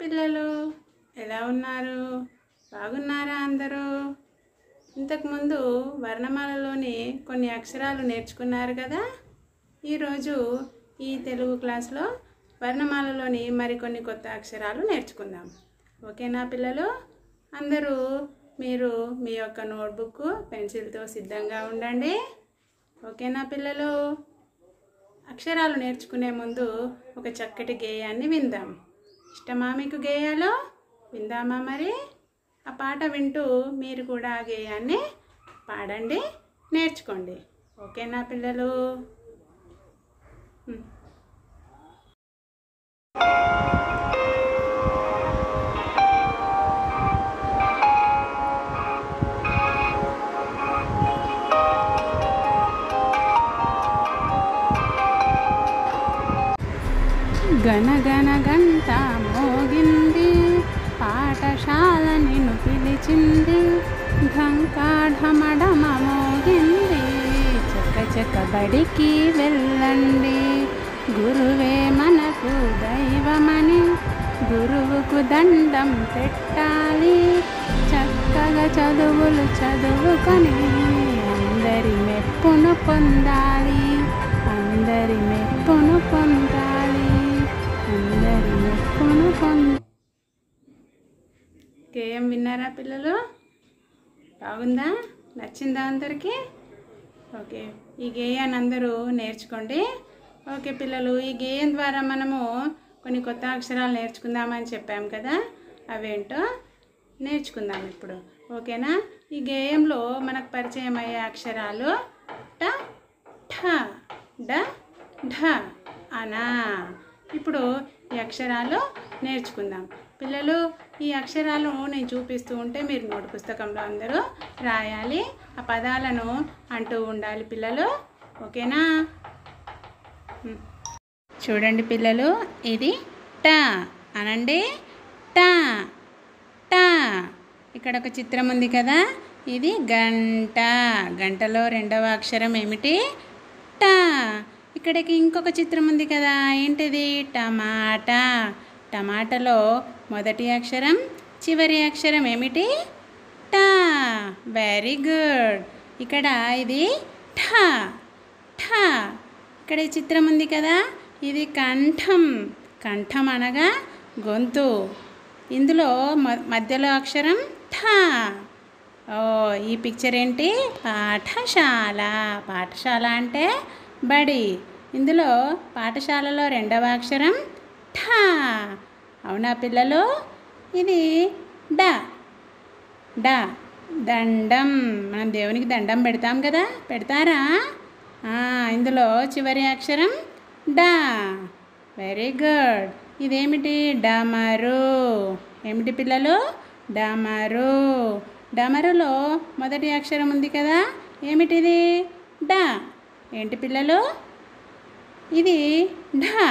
పిల్లలు ఎలా ఉన్నారు బాగున్నారా అందరూ ఇంతకుముందు వర్ణమాలలోని కొన్ని అక్షరాలు నేర్చుకున్నారు కదా ఈరోజు ఈ తెలుగు క్లాస్లో వర్ణమాలలోని మరికొన్ని కొత్త అక్షరాలు నేర్చుకుందాం ఓకేనా పిల్లలు అందరూ మీరు మీ యొక్క నోట్బుక్ పెన్సిల్తో సిద్ధంగా ఉండండి ఓకేనా పిల్లలు అక్షరాలు నేర్చుకునే ముందు ఒక చక్కటి గేయాన్ని విందాం ఇష్టమా మీకు గేయాలు విందామా మరి ఆ పాట వింటూ మీరు కూడా ఆ గేయాన్ని పాడండి నేర్చుకోండి ఓకేనా పిల్లలు ఉమ్. గనగన గంట మోగింది పాఠశాల నిన్ను పిలిచింది ఢంకాఢమడమ మోగింది చక్క చక్క బడికి వెళ్ళండి గురువే మనకు దైవమని గురువుకు దండం పెట్టాలి చక్కగా చదువులు చదువుకొని అందరి మెప్పును పొందాలి అందరి మెప్పును పొందాలి అందరి మెప్పును పొంద గేయం విన్నారా పిల్లలు బాగుందా నచ్చిందా అందరికీ ఓకే ఈ గేయాన్ని అందరూ నేర్చుకోండి ఓకే పిల్లలు ఈ గేయం ద్వారా మనము కొన్ని కొత్త అక్షరాలు నేర్చుకుందామని చెప్పాం కదా అవేంటో నేర్చుకుందాం ఇప్పుడు ఓకేనా ఈ గేయంలో మనకు పరిచయం అయ్యే అక్షరాలు ట ఠ డ ఢ అనా ఇప్పుడు ఈ అక్షరాలు నేర్చుకుందాం పిల్లలు ఈ అక్షరాలు నేను చూపిస్తూ ఉంటే మీరు నోటు పుస్తకంలో అందరూ రాయాలి ఆ పదాలను అంటూ ఉండాలి పిల్లలు ఓకేనా ఉమ్. చూడండి పిల్లలు ఇది ట అనండి ట ట ఇక్కడ ఒక చిత్రం ఉంది కదా ఇది గంట గంటలో రెండవ అక్షరం ఏమిటి ట ఇక్కడికి ఇంకొక చిత్రం ఉంది కదా ఏంటిది టమాటా టమాటాలో మొదటి అక్షరం చివరి అక్షరం ఏమిటి టా వెరీ గుడ్ ఇక్కడ ఇది ఠ ఠ ఇక్కడ ఈ చిత్రం ఉంది కదా ఇది కంఠం కంఠం అనగా గొంతు ఇందులో మ- మధ్యలో అక్షరం ఠ ఓ ఈ పిక్చర్ ఏంటి పాఠశాల పాఠశాల అంటే బడి ఇందులో పాఠశాలలో రెండవ అక్షరం ఠ అవునా పిల్లలు ఇది డ డ దండం మనం దేవునికి దండం పెడతాం కదా పెడతారా ఆ, ఇందులో చివరి అక్షరం డా వెరీ గుడ్ ఇదేమిటి డమరు ఏమిటి పిల్లలు డమరు డమరులో మొదటి అక్షరం ఉంది కదా ఏమిటిది డా ఏంటి పిల్లలు ఇది ఢ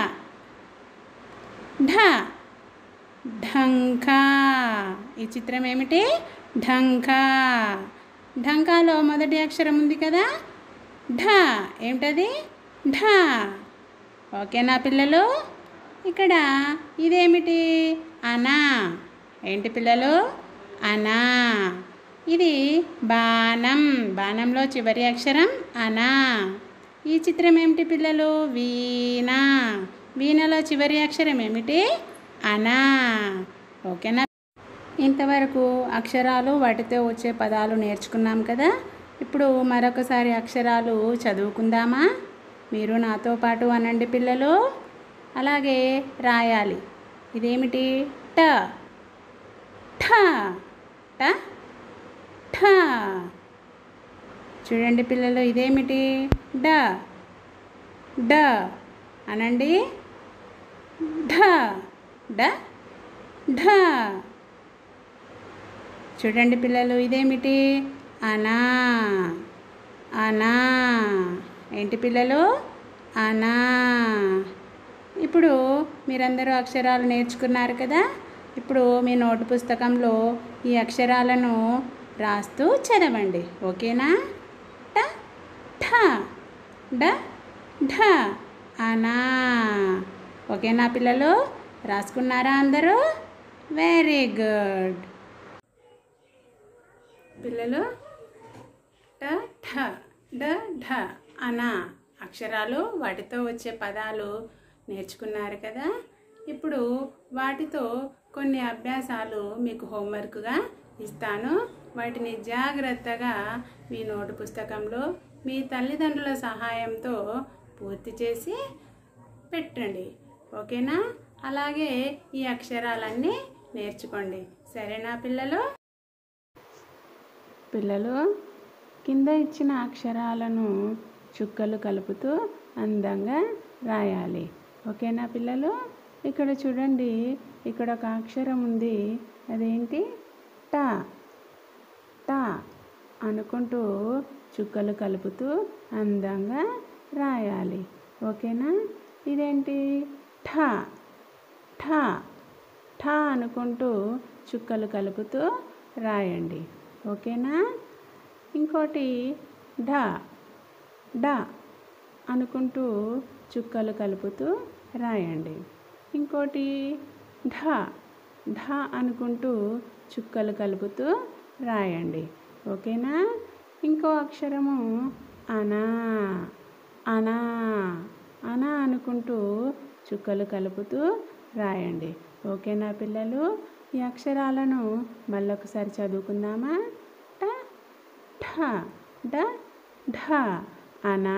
ఢ ఢంకా ఈ చిత్రం ఏమిటి ఢంకా ఢంకాలో మొదటి అక్షరం ఉంది కదా ఢ ఏమిటది ఢ ఓకేనా పిల్లలు ఇక్కడ ఇదేమిటి అనా ఏంటి పిల్లలు అనా ఇది బాణం బాణంలో చివరి అక్షరం అనా ఈ చిత్రం ఏమిటి పిల్లలు వీణ వీణలో చివరి అక్షరం ఏమిటి అనా ఓకేనా ఇంతవరకు అక్షరాలు వాటితో వచ్చే పదాలు నేర్చుకున్నాం కదా ఇప్పుడు మరొకసారి అక్షరాలు చదువుకుందామా మీరు నాతో పాటు అనండి పిల్లలు అలాగే రాయాలి ఇదేమిటి ట ఠ ట ఠ చూడండి పిల్లలు ఇదేమిటి డ డ అనండి ఢ డ ఢ చూడండి పిల్లలు ఇదేమిటి అనా అనా ఏంటి పిల్లలు అనా ఇప్పుడు మీరందరూ అక్షరాలు నేర్చుకున్నారు కదా ఇప్పుడు మీ నోటు పుస్తకంలో ఈ అక్షరాలను రాస్తూ చదవండి ఓకేనా ట ఠ డ ఢ అనా ఓకేనా పిల్లలు రాసుకున్నారా అందరూ వెరీ గుడ్ పిల్లలు ట ఠ డ ఢ అన అక్షరాలు వాటితో వచ్చే పదాలు నేర్చుకున్నారు కదా ఇప్పుడు వాటితో కొన్ని అభ్యాసాలు మీకు హోంవర్క్గా ఇస్తాను వాటిని జాగ్రత్తగా మీ నోటు పుస్తకంలో మీ తల్లిదండ్రుల సహాయంతో పూర్తి చేసి పెట్టండి ఓకేనా అలాగే ఈ అక్షరాలన్నీ నేర్చుకోండి సరేనా పిల్లలు పిల్లలు కింద ఇచ్చిన అక్షరాలను చుక్కలు కలుపుతూ అందంగా రాయాలి ఓకేనా పిల్లలు ఇక్కడ చూడండి ఇక్కడ ఒక అక్షరం ఉంది అదేంటి టా టా అనుకుంటూ చుక్కలు కలుపుతూ అందంగా రాయాలి ఓకేనా ఇదేంటి ఠా ఠా ఠా అనుకుంటూ చుక్కలు కలుపుతూ రాయండి ఓకేనా ఇంకోటి ఢ డ అనుకుంటూ చుక్కలు కలుపుతూ రాయండి ఇంకోటి ఢ ఢ అనుకుంటూ చుక్కలు కలుపుతూ రాయండి ఓకేనా ఇంకో అక్షరము అనా అనా అనా అనుకుంటూ చుక్కలు కలుపుతూ రాయండి ఓకేనా పిల్లలు ఈ అక్షరాలను మళ్ళొకసారి చదువుకుందామా ట ఠ డ ఢ అనా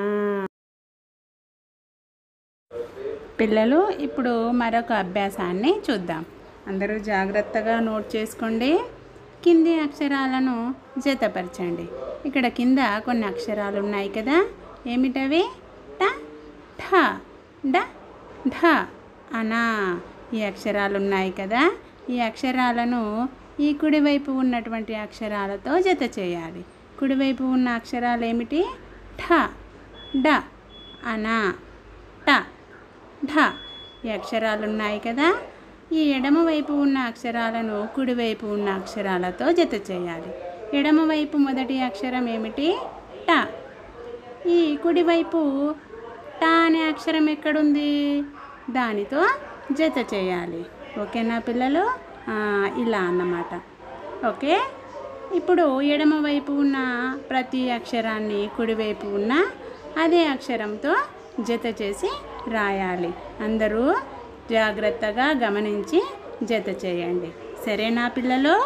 పిల్లలు ఇప్పుడు మరొక అభ్యాసాన్ని చూద్దాం అందరూ జాగ్రత్తగా నోట్ చేసుకోండి కింది అక్షరాలను జతపరచండి ఇక్కడ కింద కొన్ని అక్షరాలు ఉన్నాయి కదా ఏమిటవి ట ఠ డ ఢ అనా ఈ అక్షరాలు ఉన్నాయి కదా ఈ అక్షరాలను ఈ కుడివైపు ఉన్నటువంటి అక్షరాలతో జత చేయాలి కుడివైపు ఉన్న అక్షరాలు ఏమిటి ఠ డ అనా ట ఢ ఈ అక్షరాలు ఉన్నాయి కదా ఈ ఎడమ వైపు ఉన్న అక్షరాలను కుడివైపు ఉన్న అక్షరాలతో జత చేయాలి ఎడమవైపు మొదటి అక్షరం ఏమిటి ట ఈ కుడివైపు టా అనే అక్షరం ఎక్కడుంది దానితో జత చేయాలి ఓకేనా పిల్లలు ఆ, ఇలా అన్నమాట ఓకే ఇప్పుడు ఎడమవైపు ఉన్న ప్రతి అక్షరాన్ని కుడివైపు ఉన్న అదే అక్షరంతో జత చేసి రాయాలి అందరూ జాగ్రత్తగా గమనించి జత చేయండి సరేనా పిల్లలు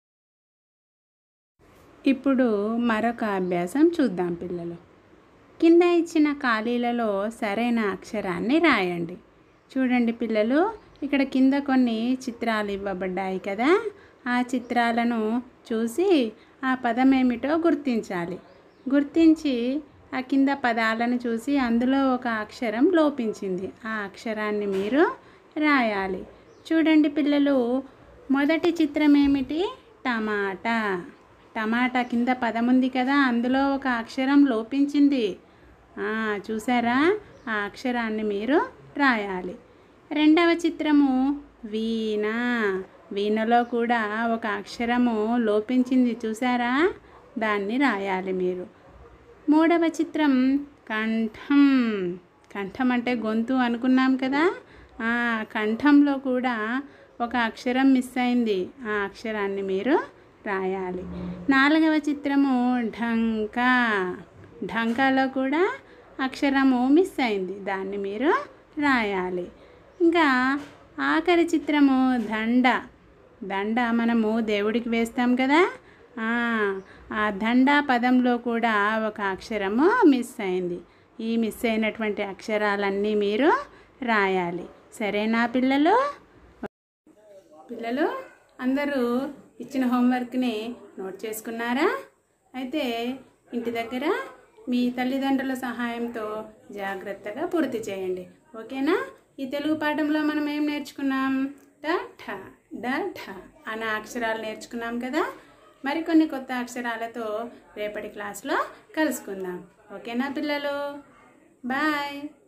ఇప్పుడు మరొక అభ్యాసం చూద్దాం పిల్లలు కింద ఇచ్చిన ఖాళీలలో సరైన అక్షరాన్ని రాయండి చూడండి పిల్లలు ఇక్కడ కింద కొన్ని చిత్రాలు ఇవ్వబడ్డాయి కదా ఆ చిత్రాలను చూసి ఆ పదం ఏమిటో గుర్తించాలి గుర్తించి ఆ కింద పదాలను చూసి అందులో ఒక అక్షరం లోపించింది ఆ అక్షరాన్ని మీరు రాయాలి చూడండి పిల్లలు మొదటి చిత్రం ఏమిటి టమాటా టమాటా కింద పదం ఉంది కదా అందులో ఒక అక్షరం లోపించింది ఆ, చూసారా ఆ అక్షరాన్ని మీరు రాయాలి రెండవ చిత్రము వీణ వీణలో కూడా ఒక అక్షరము లోపించింది చూసారా దాన్ని రాయాలి మీరు మూడవ చిత్రం కంఠం కంఠం అంటే గొంతు అనుకున్నాం కదా ఆ కంఠంలో కూడా ఒక అక్షరం మిస్ అయింది ఆ అక్షరాన్ని మీరు రాయాలి నాలుగవ చిత్రము ఢంకా ఢంకాలో కూడా అక్షరము మిస్ అయింది దాన్ని మీరు రాయాలి ఇంకా ఆఖరి చిత్రము దండ దండ మనము దేవుడికి వేస్తాం కదా ఆ, ఆ దండ పదంలో కూడా ఒక అక్షరము మిస్ అయింది ఈ మిస్ అయినటువంటి అక్షరాలన్నీ మీరు రాయాలి సరేనా పిల్లలు పిల్లలు అందరూ ఇచ్చిన హోంవర్క్ని నోట్ చేసుకున్నారా అయితే ఇంటి దగ్గర మీ తల్లిదండ్రుల సహాయంతో జాగ్రత్తగా పూర్తి చేయండి ఓకేనా ఈ తెలుగు పాఠంలో మనం ఏం నేర్చుకున్నాం ట ఠ డ ఠ అన్న అక్షరాలు నేర్చుకున్నాం కదా మరికొన్ని కొత్త అక్షరాలతో రేపటి క్లాస్లో కలుసుకుందాం ఓకేనా పిల్లలు బాయ్